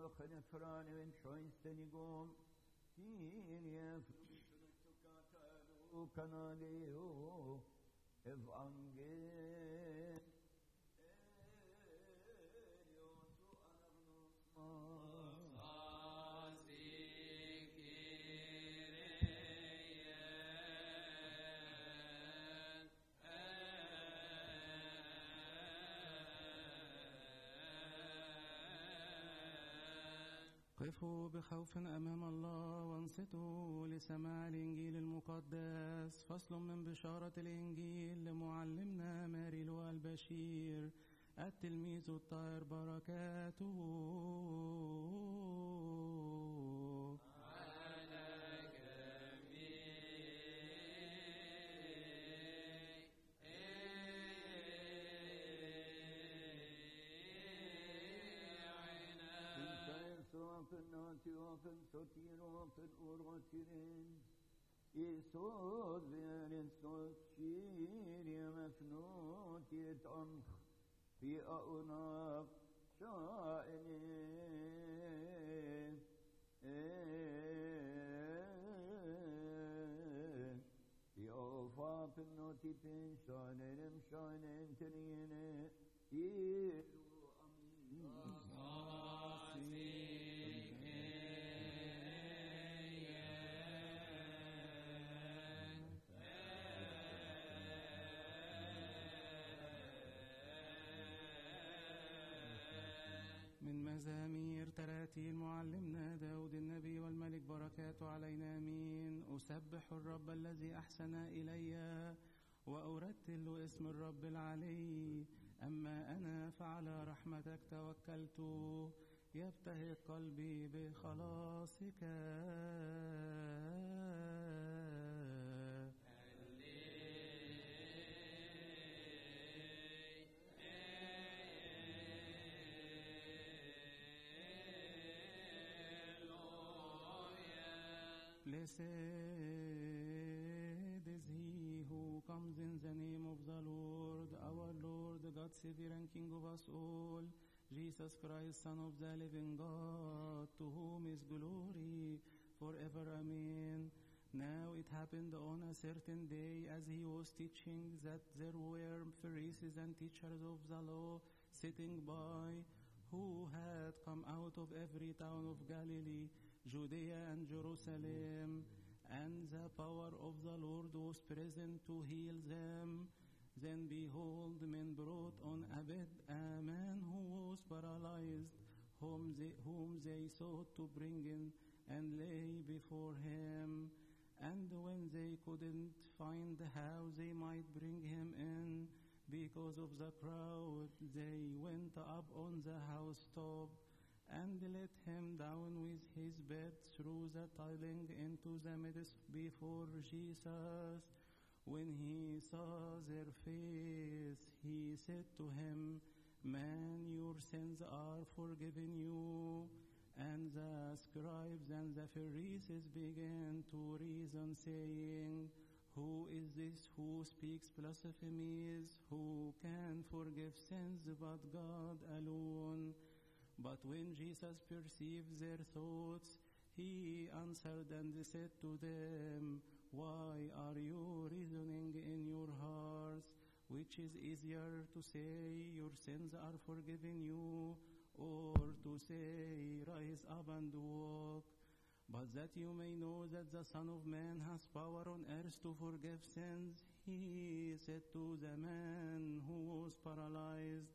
ökene frane ven schönsten igom. Kyrie flutukatalu kanaleo evangel. قفوا بخوف أمام الله وانصتوا لسماع الإنجيل المقدس فصل من بشارة الإنجيل لمعلمنا ماري لوى البشير التلميذ الطاهر بركاته Vapen, sortir vapen, oratiren. يسوع ذير الصوتشير مفنوت يتأنخ في أعناق شائنين يوفى بنوتي بين شانين شانين تنين يلو من مزامير تراتيل معلمنا داود النبي والملك بركاته علينا امين اسبح الرب الذي احسن الي وارتل اسم الرب العلي اما انا فعلى رحمتك توكلت يبتهج قلبي بخلاصك Blessed is he who comes in the name of the Lord, our Lord, God, Savior and King of us all, Jesus Christ, Son of the living God, to whom is glory forever. Amen. Now it happened on a certain day as he was teaching that there were Pharisees and teachers of the law sitting by who had come out of every town of Galilee Judea and Jerusalem, and the power of the Lord was present to heal them. Then behold, men brought on a bed a man who was paralyzed, whom they, whom they sought to bring in and lay before him. And when they couldn't find how they might bring him in because of the crowd, they went up on the housetop and let him down with his bed through the tiling into the midst before Jesus. When he saw their face, he said to him, Man, your sins are forgiven you. And the scribes and the Pharisees began to reason, saying, Who is this who speaks blasphemies? Who can forgive sins but God alone? But when Jesus perceived their thoughts, he answered and said to them, Why are you reasoning in your hearts? Which is easier to say, Your sins are forgiven you, or to say, Rise up and walk? But that you may know that the Son of Man has power on earth to forgive sins, he said to the man who was paralyzed,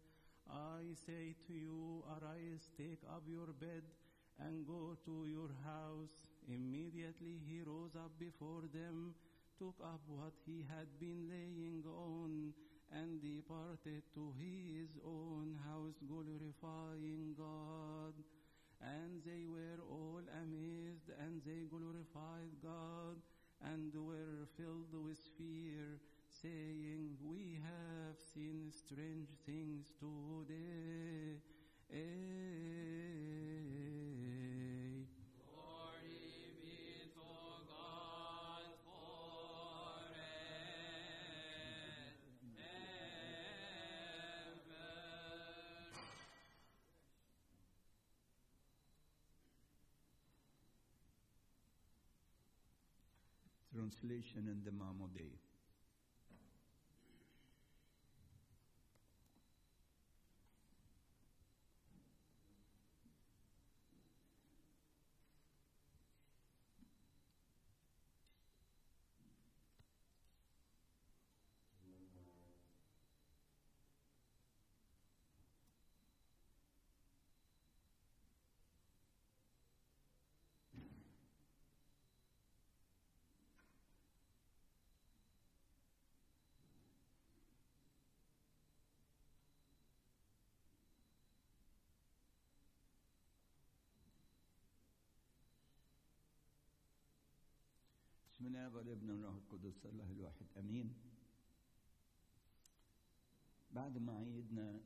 I say to you, arise, take up your bed, and go to your house. Immediately he rose up before them, took up what he had been laying on, and departed to his own house, glorifying God. And they were all amazed, and they glorified God, and were filled with fear saying, We have seen strange things today. Glory be to God forever. translation in the Mamodei. بسم الله والابن والروح القدس الله الواحد امين بعد ما عيدنا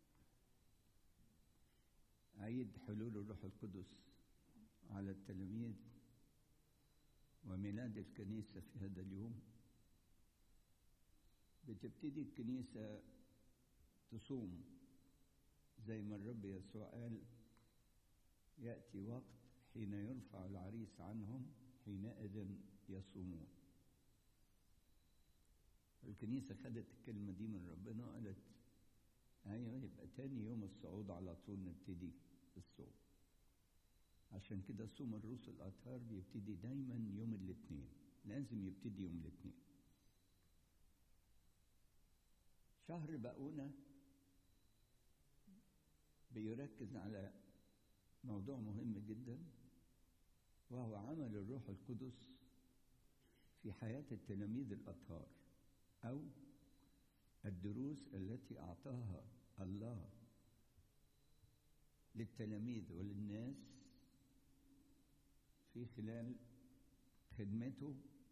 عيد حلول الروح القدس على التلاميذ وميلاد الكنيسة في هذا اليوم بتبتدي الكنيسة تصوم زي ما الرب يسوع قال يأتي وقت حين يرفع العريس عنهم حينئذ يصومون الكنيسة خدت الكلمة دي من ربنا وقالت أيوة يبقى تاني يوم الصعود على طول نبتدي الصوم عشان كده صوم الرسل الأطهار بيبتدي دايما يوم الاثنين لازم يبتدي يوم الاثنين شهر بقونا بيركز على موضوع مهم جدا وهو عمل الروح القدس في حياة التلاميذ الأطهار أو الدروس التي أعطاها الله للتلاميذ وللناس في خلال خدمته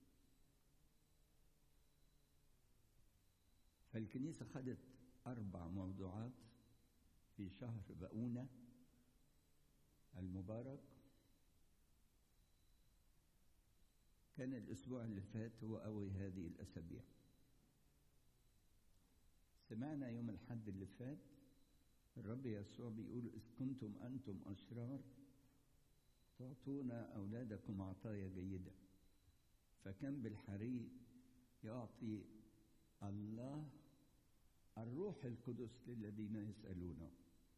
فالكنيسة خدت أربع موضوعات في شهر بقونة المبارك كان الأسبوع اللي فات هو أول هذه الأسابيع سمعنا يوم الحد اللي فات الرب يسوع بيقول إذ كنتم أنتم أشرار تعطون أولادكم عطايا جيدة فكان بالحري يعطي الله الروح القدس للذين يسألونه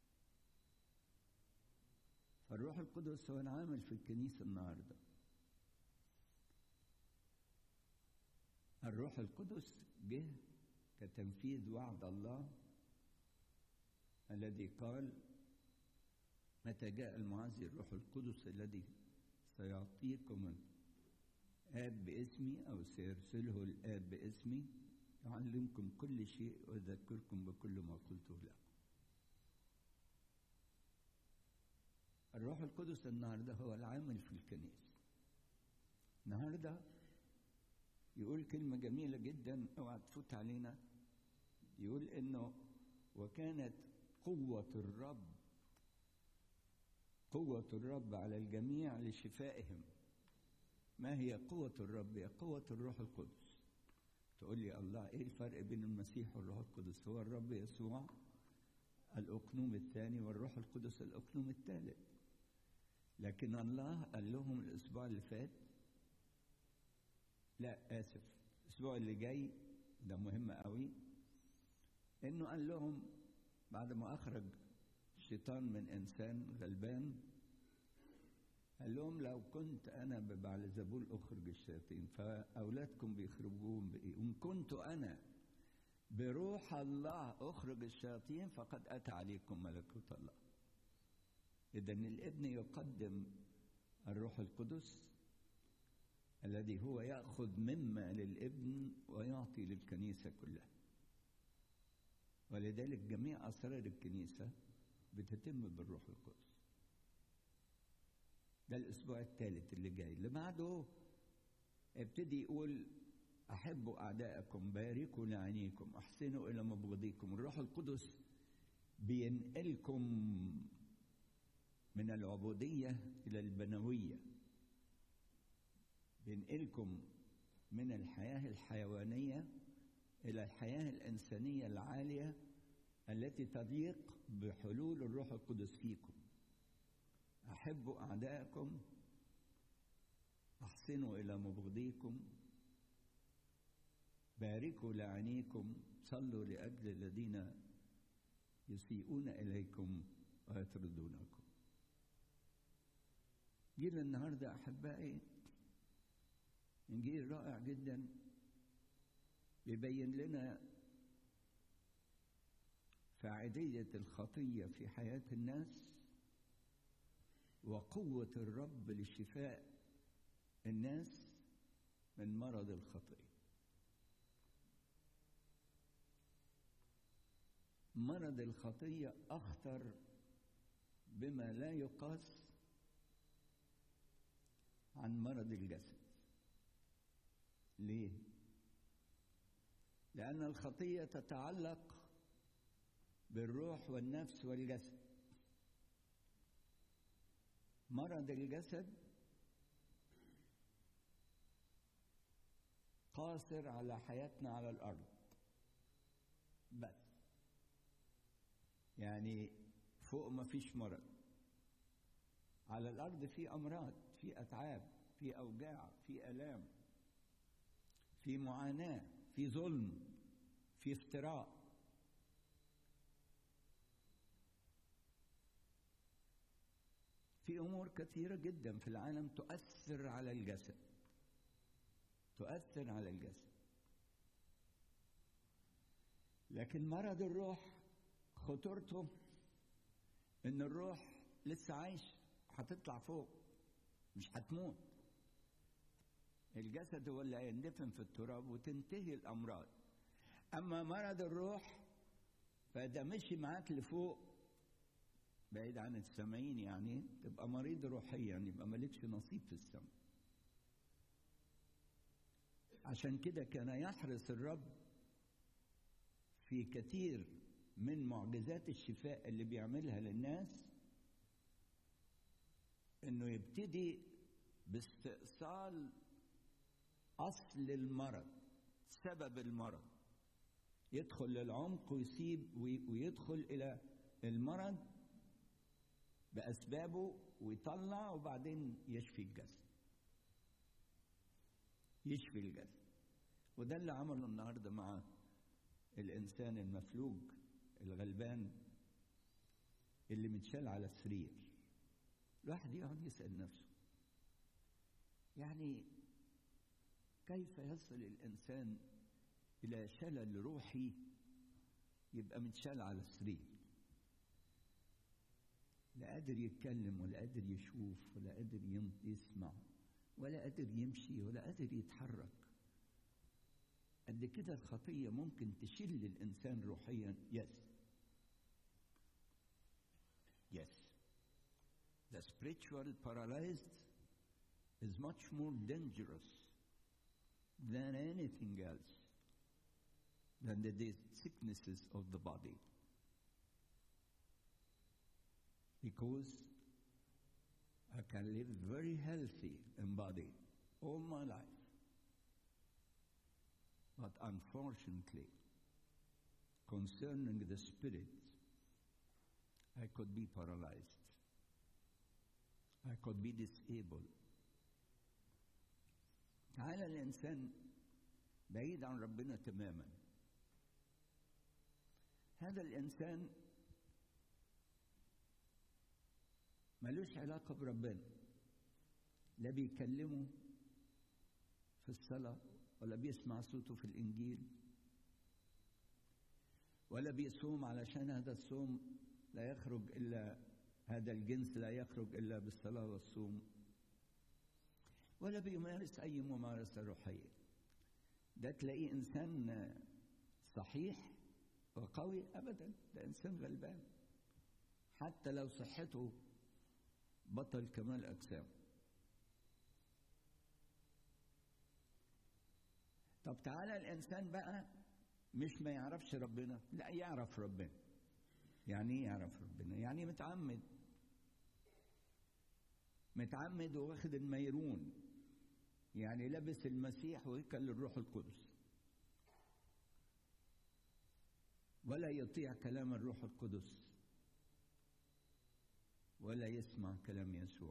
فالروح القدس هو العامل في الكنيسة النهارده الروح القدس جه كتنفيذ وعد الله الذي قال متى جاء المعزي الروح القدس الذي سيعطيكم الآب باسمي أو سيرسله الآب باسمي يعلمكم كل شيء ويذكركم بكل ما قلته لكم الروح القدس النهارده هو العامل في الكنيسة النهارده يقول كلمة جميلة جدا اوعى تفوت علينا يقول انه وكانت قوة الرب قوة الرب على الجميع لشفائهم ما هي قوة الرب هي قوة الروح القدس تقول لي الله ايه الفرق بين المسيح والروح القدس هو الرب يسوع الأقنوم الثاني والروح القدس الأقنوم الثالث لكن الله قال لهم الأسبوع اللي فات لا آسف الأسبوع اللي جاي ده مهم قوي إنه قال لهم بعد ما أخرج الشيطان من إنسان غلبان قال لهم لو كنت أنا ببعلزبول أخرج الشياطين فأولادكم بيخرجوهم بإيه؟ وإن كنت أنا بروح الله أخرج الشياطين فقد أتى عليكم ملكوت الله إذا الابن يقدم الروح القدس الذي هو ياخذ مما للابن ويعطي للكنيسه كلها ولذلك جميع اسرار الكنيسه بتتم بالروح القدس ده الاسبوع الثالث اللي جاي اللي بعده ابتدي يقول احبوا اعدائكم باركوا لعينيكم احسنوا الى مبغضيكم الروح القدس بينقلكم من العبوديه الى البنويه بينقلكم من الحياة الحيوانية إلى الحياة الإنسانية العالية التي تليق بحلول الروح القدس فيكم أحبوا أعدائكم أحسنوا إلى مبغضيكم باركوا لعينيكم صلوا لأجل الذين يسيئون إليكم ويطردونكم جيل النهاردة أحبائي إنجيل رائع جدا بيبين لنا فاعلية الخطية في حياة الناس وقوة الرب لشفاء الناس من مرض الخطية مرض الخطية أخطر بما لا يقاس عن مرض الجسد ليه لان الخطيه تتعلق بالروح والنفس والجسد مرض الجسد قاصر على حياتنا على الارض بس يعني فوق ما فيش مرض على الارض في امراض في اتعاب في اوجاع في الام في معاناه في ظلم في افتراء في امور كثيره جدا في العالم تؤثر على الجسد تؤثر على الجسد لكن مرض الروح خطورته ان الروح لسه عايش هتطلع فوق مش هتموت الجسد هو اللي هيندفن في التراب وتنتهي الامراض اما مرض الروح فده مشي معاك لفوق بعيد عن السامعين يعني تبقى مريض روحيا يبقى مالكش نصيب في السماء عشان كده كان يحرص الرب في كثير من معجزات الشفاء اللي بيعملها للناس انه يبتدي باستئصال اصل المرض سبب المرض يدخل للعمق ويسيب ويدخل الى المرض باسبابه ويطلع وبعدين يشفي الجسد يشفي الجسد وده اللي عمله النهارده مع الانسان المفلوج الغلبان اللي متشال على السرير الواحد يقعد يسال نفسه يعني كيف يصل الانسان الى شلل روحي يبقى متشال على السرير لا قادر يتكلم ولا قادر يشوف ولا قادر يسمع ولا قادر يمشي ولا قادر يتحرك قد كده الخطية ممكن تشل الإنسان روحيا يس yes the spiritual paralyzed is much more dangerous than anything else than the sicknesses of the body because I can live very healthy in body all my life. But unfortunately, concerning the spirit, I could be paralyzed. I could be disabled. تعالى الإنسان بعيد عن ربنا تماما هذا الإنسان ملوش علاقة بربنا لا بيكلمه في الصلاة ولا بيسمع صوته في الإنجيل ولا بيصوم علشان هذا الصوم لا يخرج إلا هذا الجنس لا يخرج إلا بالصلاة والصوم ولا بيمارس أي ممارسة روحية ده تلاقيه إنسان صحيح وقوي أبدا ده إنسان غلبان حتى لو صحته بطل كمال أجسام طب تعالى الإنسان بقى مش ما يعرفش ربنا لا يعرف ربنا يعني ايه يعرف ربنا يعني متعمد متعمد واخد الميرون يعني لبس المسيح وهيكل للروح القدس ولا يطيع كلام الروح القدس ولا يسمع كلام يسوع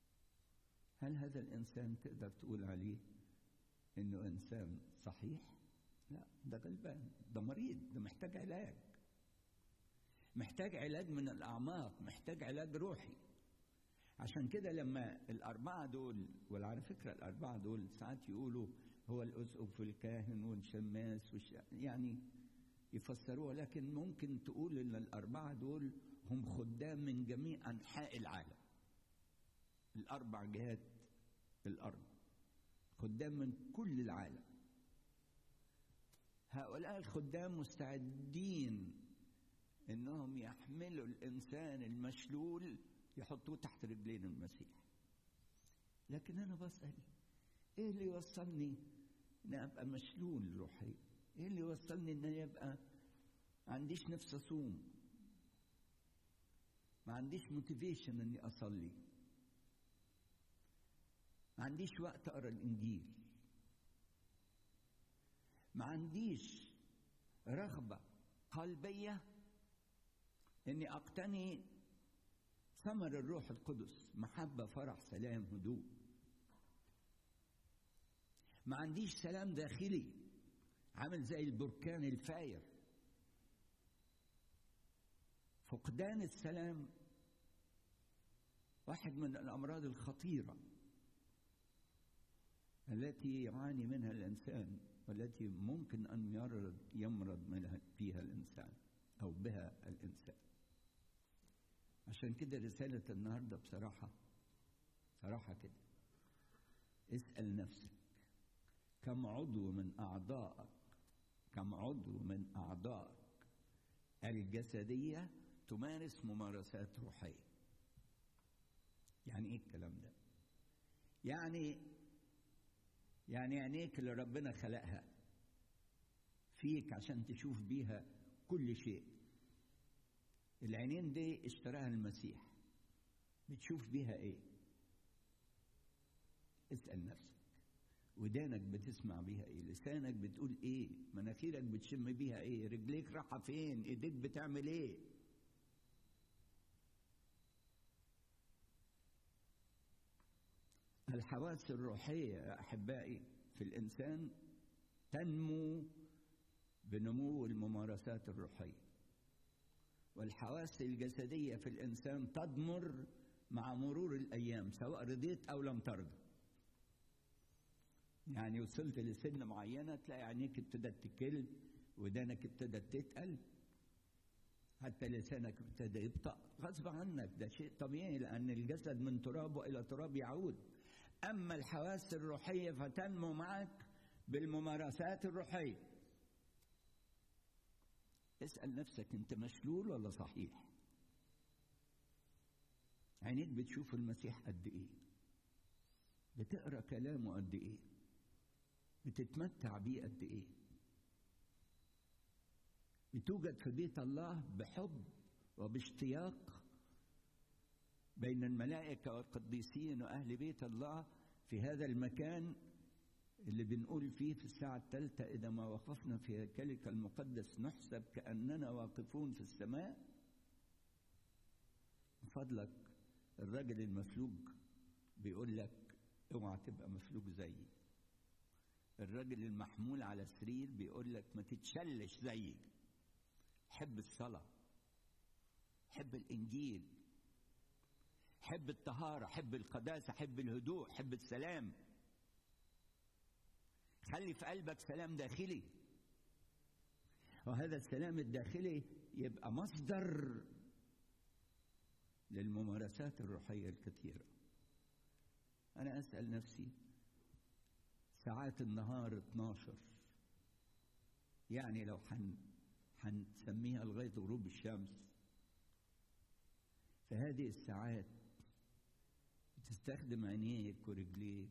هل هذا الانسان تقدر تقول عليه انه انسان صحيح لا ده غلبان ده مريض ده محتاج علاج محتاج علاج من الأعماق محتاج علاج روحي عشان كده لما الأربعة دول وعلى فكرة الأربعة دول ساعات يقولوا هو الأسقف والكاهن والشماس والش... يعني يفسروها لكن ممكن تقول إن الأربعة دول هم خدام من جميع أنحاء العالم الأربع جهات الأرض خدام من كل العالم هؤلاء الخدام مستعدين انهم يحملوا الانسان المشلول يحطوه تحت رجلين المسيح لكن انا بسال ايه اللي يوصلني ان ابقى مشلول روحيا ايه اللي يوصلني ان يبقى ما عنديش نفس اصوم ما عنديش موتيفيشن اني اصلي ما عنديش وقت اقرا الانجيل ما عنديش رغبه قلبيه اني اقتني ثمر الروح القدس محبه فرح سلام هدوء ما عنديش سلام داخلي عامل زي البركان الفاير فقدان السلام واحد من الامراض الخطيره التي يعاني منها الانسان والتي ممكن ان يمرض يمرض منها فيها الانسان او بها الانسان عشان كده رساله النهارده بصراحه صراحه كده اسال نفسك كم عضو من اعضائك كم عضو من اعضائك الجسديه تمارس ممارسات روحيه يعني ايه الكلام ده يعني يعني عينيك اللي ربنا خلقها فيك عشان تشوف بيها كل شيء العينين دي اشتراها المسيح بتشوف بيها ايه اسأل نفسك ودانك بتسمع بيها ايه لسانك بتقول ايه مناخيرك بتشم بيها ايه رجليك رايحه فين ايديك بتعمل ايه الحواس الروحيه يا احبائي في الانسان تنمو بنمو الممارسات الروحيه والحواس الجسديه في الانسان تضمر مع مرور الايام سواء رضيت او لم ترضى يعني وصلت لسن معينه تلاقي عينيك ابتدت تكل ودانك ابتدت تتقل حتى لسانك ابتدى يبطأ غصب عنك ده شيء طبيعي لأن الجسد من تراب وإلى تراب يعود أما الحواس الروحية فتنمو معك بالممارسات الروحية اسأل نفسك أنت مشلول ولا صحيح عينيك بتشوف المسيح قد إيه بتقرأ كلامه قد إيه بتتمتع بيه قد إيه بتوجد في بيت الله بحب وباشتياق بين الملائكة والقديسين وأهل بيت الله في هذا المكان اللي بنقول فيه في الساعة الثالثة إذا ما وقفنا في هيكلك المقدس نحسب كأننا واقفون في السماء من فضلك الراجل المفلوج بيقول لك اوعى تبقى مفلوج زيي الراجل المحمول على السرير بيقول لك ما تتشلش زيي حب الصلاة حب الإنجيل حب الطهارة حب القداسة حب الهدوء حب السلام خلي في قلبك سلام داخلي وهذا السلام الداخلي يبقى مصدر للممارسات الروحية الكثيرة أنا أسأل نفسي ساعات النهار 12 يعني لو حن هنسميها لغاية غروب الشمس فهذه الساعات تستخدم عينيك ورجليك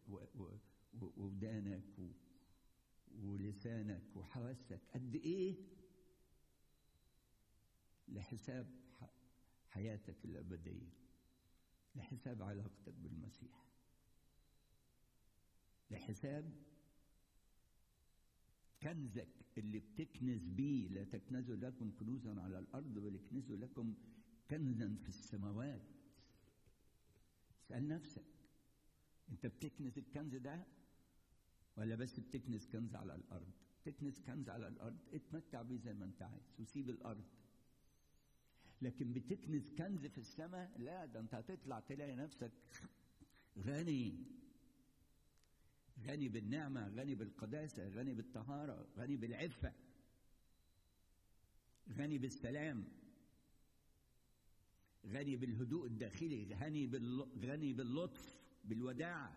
وودانك ولسانك وحواسك قد ايه لحساب حياتك الأبدية لحساب علاقتك بالمسيح لحساب كنزك اللي بتكنز بيه لا تكنزوا لكم كنوزا على الارض بل اكنزوا لكم كنزا في السماوات اسال نفسك انت بتكنز الكنز ده ولا بس بتكنز كنز على الارض تكنس كنز على الارض اتمتع بيه زي ما انت عايز وسيب الارض لكن بتكنز كنز في السماء لا ده انت هتطلع تلاقي نفسك غني غني بالنعمة غني بالقداسة غني بالطهارة غني بالعفة غني بالسلام غني بالهدوء الداخلي غني بال... غني باللطف بالوداعة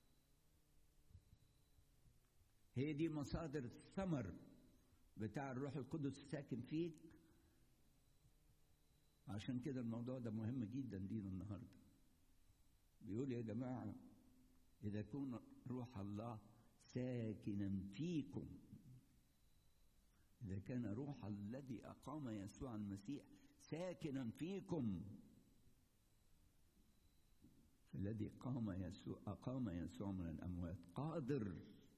هي دي مصادر الثمر بتاع الروح القدس الساكن فيك عشان كده الموضوع ده مهم جدا لينا النهارده بيقول يا جماعه اذا كون روح الله ساكنا فيكم اذا كان روح الذي اقام يسوع المسيح ساكنا فيكم فالذي قام يسوع اقام يسوع من الاموات قادر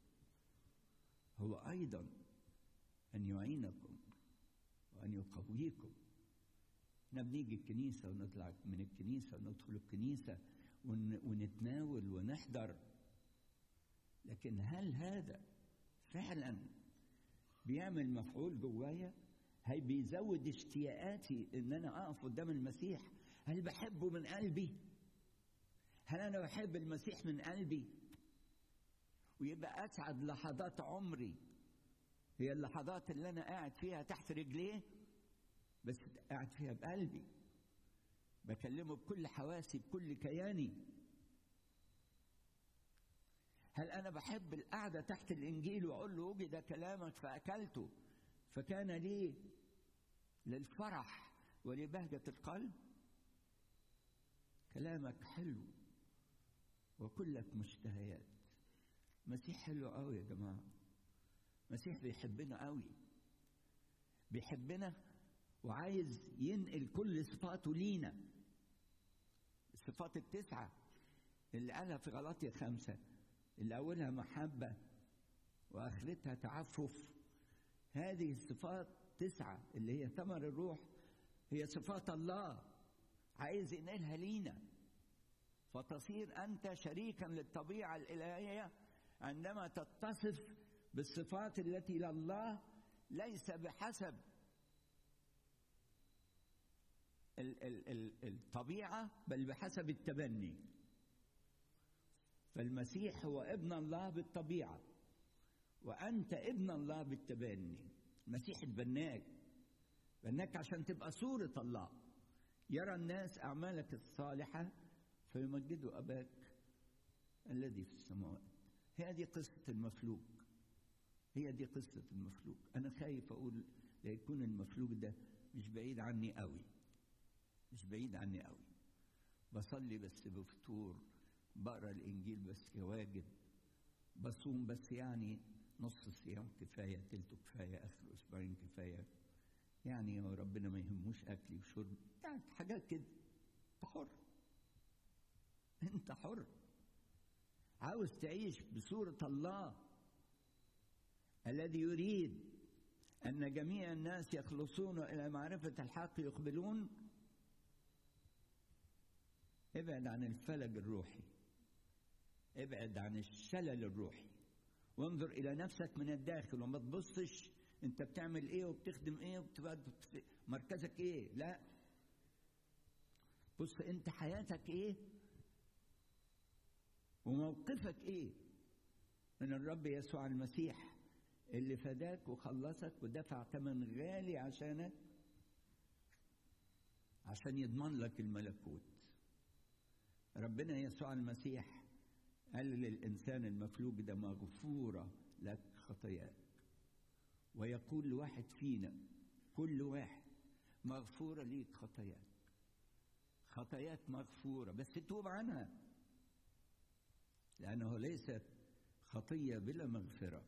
هو ايضا ان يعينكم وان يقويكم احنا بنيجي الكنيسه ونطلع من الكنيسه وندخل الكنيسه ون ونتناول ونحضر لكن هل هذا فعلا بيعمل مفعول جوايا هل بيزود اشتياقاتي ان انا اقف قدام المسيح هل بحبه من قلبي هل انا بحب المسيح من قلبي ويبقى اسعد لحظات عمري هي اللحظات اللي انا قاعد فيها تحت رجليه بس قاعد فيها بقلبي بكلمه بكل حواسي بكل كياني هل انا بحب القعده تحت الانجيل واقول له وجد كلامك فاكلته فكان لي للفرح ولبهجه القلب كلامك حلو وكلك مشتهيات مسيح حلو قوي يا جماعه مسيح بيحبنا قوي بيحبنا وعايز ينقل كل صفاته لينا الصفات التسعة اللي قالها في غلاطية خمسة اللي أولها محبة وآخرتها تعفف هذه الصفات تسعة اللي هي ثمر الروح هي صفات الله عايز ينقلها لينا فتصير أنت شريكا للطبيعة الإلهية عندما تتصف بالصفات التي لله ليس بحسب ال ال ال الطبيعة بل بحسب التبني فالمسيح هو ابن الله بالطبيعة وأنت ابن الله بالتبني المسيح اتبناك بناك عشان تبقى صورة الله يرى الناس أعمالك الصالحة فيمجدوا أباك الذي في السماوات هي دي قصة المفلوج هي دي قصة المفلوج أنا خايف أقول ليكون المفلوج ده مش بعيد عني قوي مش بعيد عني قوي بصلي بس بفطور بقرا الانجيل بس كواجب بصوم بس يعني نص صيام كفايه تلته كفايه اخر اسبوعين كفايه يعني ربنا ما يهموش اكلي وشرب يعني حاجات كده انت حر انت حر عاوز تعيش بصوره الله الذي يريد ان جميع الناس يخلصون الى معرفه الحق يقبلون ابعد عن الفلج الروحي ابعد عن الشلل الروحي وانظر الى نفسك من الداخل وما تبصش انت بتعمل ايه وبتخدم ايه وبتبقى مركزك ايه لا بص انت حياتك ايه وموقفك ايه من الرب يسوع المسيح اللي فداك وخلصك ودفع ثمن غالي عشانك عشان يضمن لك الملكوت ربنا يسوع المسيح قال للإنسان المفلوج ده مغفورة لك خطاياك ويقول لواحد فينا كل واحد مغفورة ليك خطاياك خطاياك مغفورة بس توب عنها لأنه ليست خطية بلا مغفرة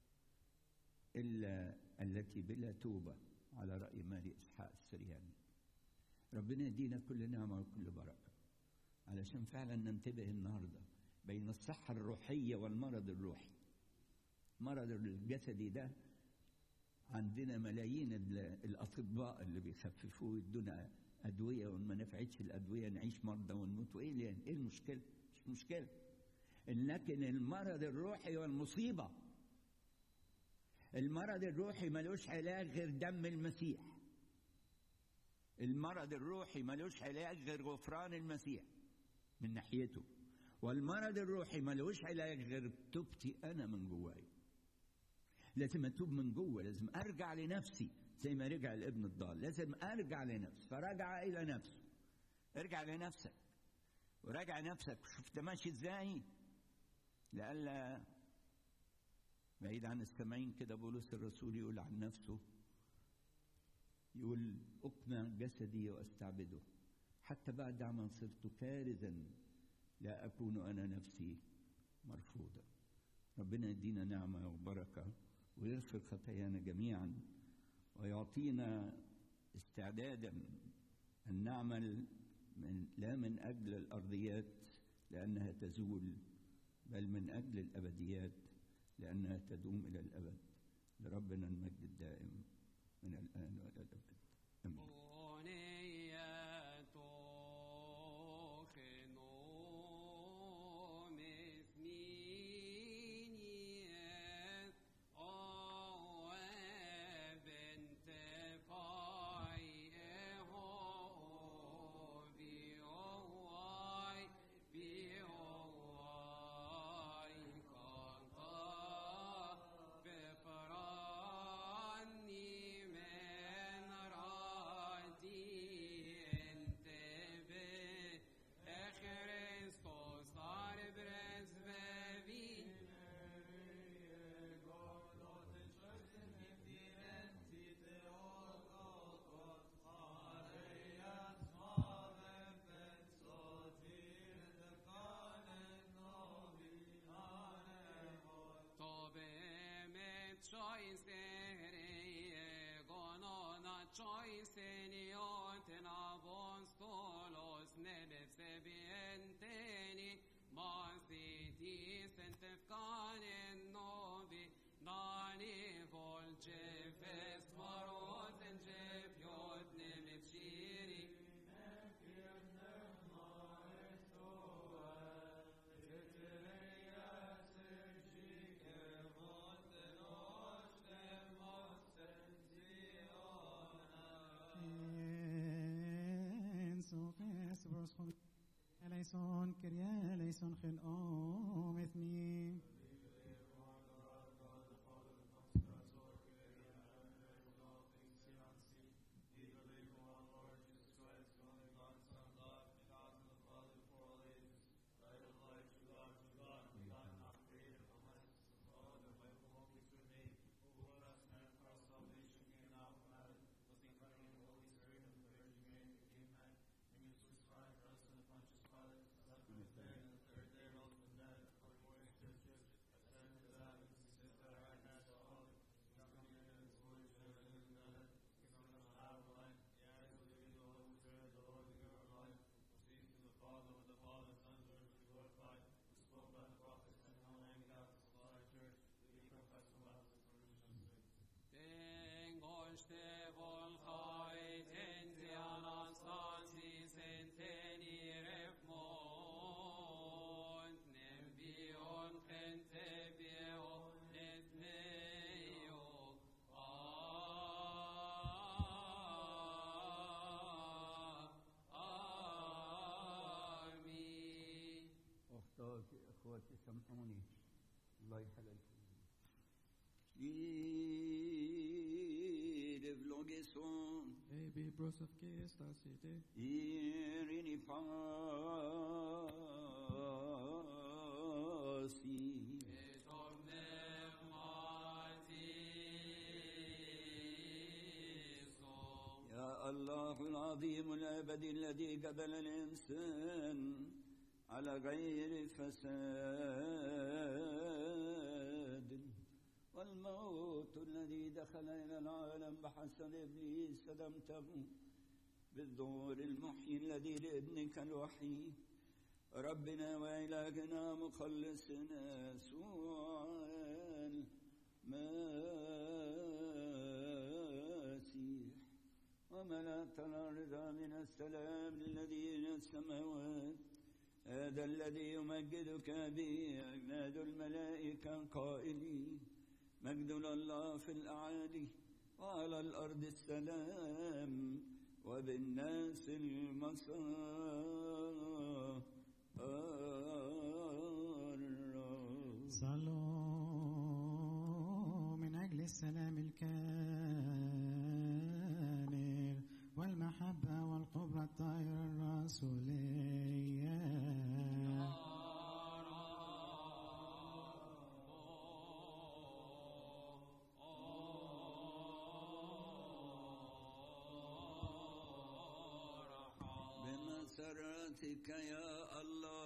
إلا التي بلا توبة على رأي ماري إسحاق السرياني ربنا يدينا كل نعمة وكل بركة علشان فعلا ننتبه النهارده بين الصحة الروحية والمرض الروحي المرض الجسدي ده عندنا ملايين الأطباء اللي بيخففوه يدونا أدوية وما نفعتش الأدوية نعيش مرضى ونموت وإيه يعني إيه المشكلة؟ مش مشكلة لكن المرض الروحي والمصيبة المرض الروحي ملوش علاج غير دم المسيح المرض الروحي ملوش علاج غير غفران المسيح من ناحيته والمرض الروحي ملوش علاج غير توبتي انا من جواي لازم اتوب من جوه لازم ارجع لنفسي زي ما رجع الابن الضال لازم ارجع لنفسي فرجع الى نفسه ارجع لنفسك وراجع نفسك شوف ده ماشي ازاي لئلا بعيد عن السامعين كده بولس الرسول يقول عن نفسه يقول أقنع جسدي وأستعبده حتى بعد ما صرت كارزا لا أكون أنا نفسي مرفوضا ربنا يدينا نعمة وبركة ويغفر خطايانا جميعا ويعطينا استعدادا أن نعمل من لا من أجل الأرضيات لأنها تزول بل من أجل الأبديات لأنها تدوم إلى الأبد لربنا المجد الدائم من الآن وإلى الأبد آمين eleison, Kyrie eleison, gen om with me. أخطأت إخواتي سامحوني الله يحللكم Ire vlogeson, Hey, be bros of kiss, that's it. eh? irini pasi. يا الله العظيم الأبدي الذي قبل الإنسان على غير فساد والموت الذي دخل إلى العالم بحسب إبليس صدمته بالظهور المحيي الذي لابنك الوحيد ربنا وإلهنا مخلصنا يسوع المسيح وملأت الأرض من السلام للذين السماوات هذا الذي يمجدك به أجناد الملائكة قائلين مجد لله في الأعالي وعلى الأرض السلام وبالناس المسار صلوا من أجل السلام الكامل والمحبة والقبرة الطاهرة الرسولية بمسرتك يا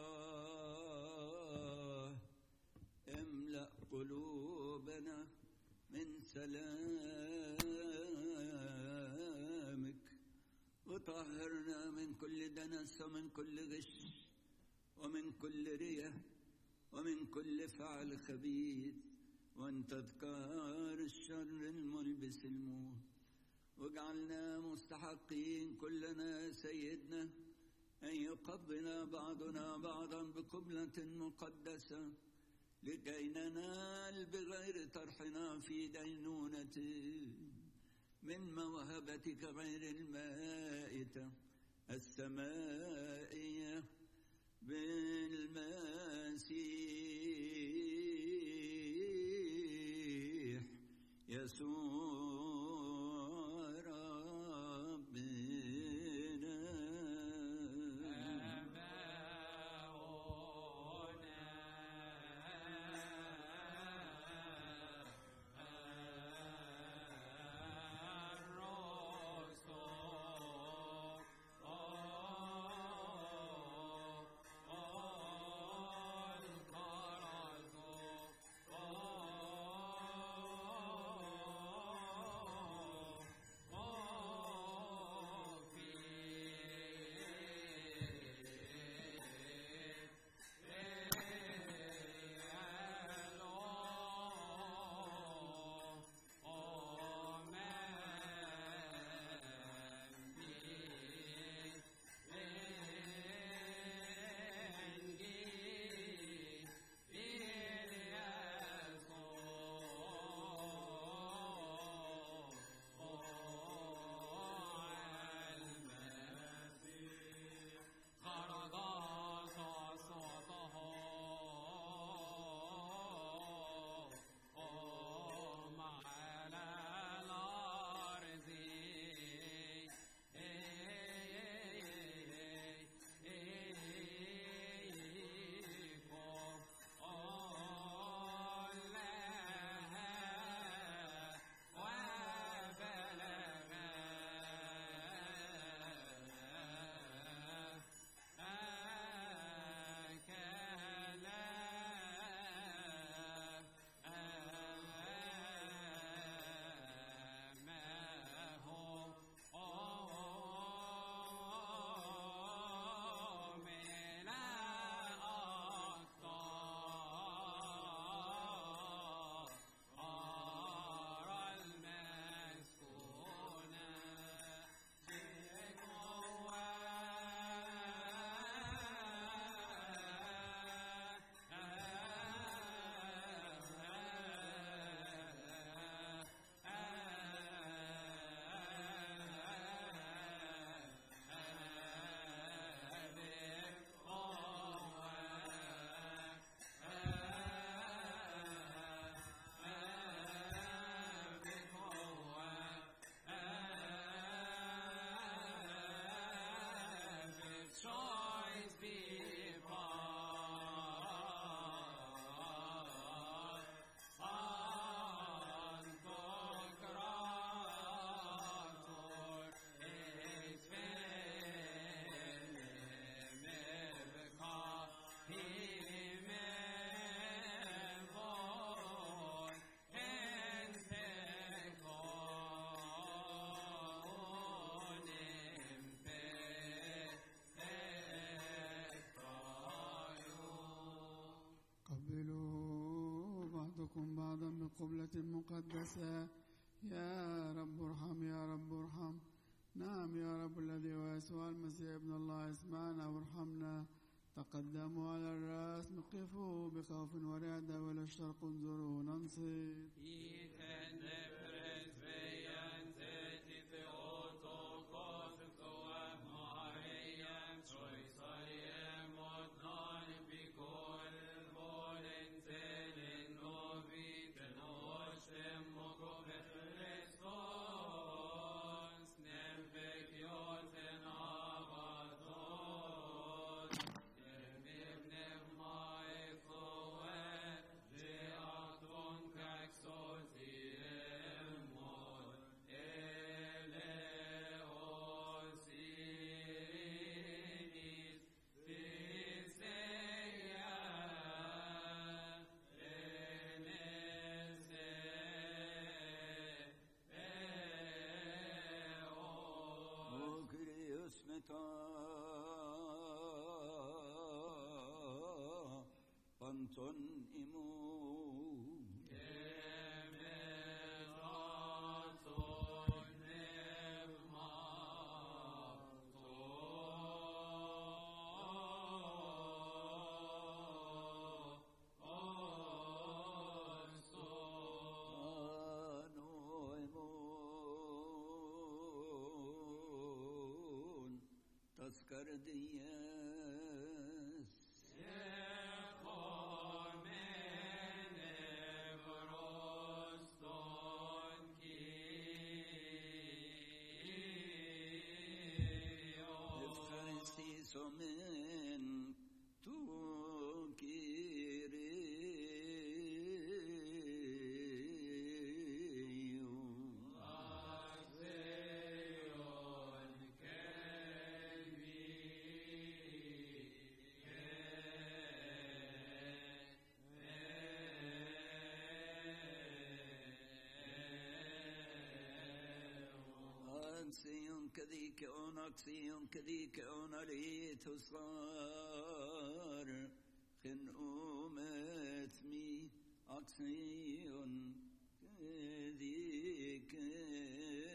الله املأ قلوبنا من سلامك وطهرنا من كل دنس ومن كل غش ومن كل رية ومن كل فعل خبيث وان تذكار الشر الملبس الموت واجعلنا مستحقين كلنا سيدنا أن يقبل بعضنا بعضا بقبلة مقدسة لكي ننال بغير طرحنا في دينونة من موهبتك غير المائتة السمائية بالمسيح يسوع ربنا قبلوا بعضكم بعضا بقبلة مقدسة يا رب ارحم يا رب ارحم نعم يا رب الذي هو يسوع المسيح ابن الله اسمعنا وارحمنا تقدموا على الرأس نقفوا بخوف ورعدة ولا الشرق انظروا ننصت O Kyrios meta Panton imu Ano imun Taskar diyes Efkarisi somen tu kiriyu أكسيون كذيك أون أكسيون كذيك أون ريت صار خن أمتمي أكسيون كذيك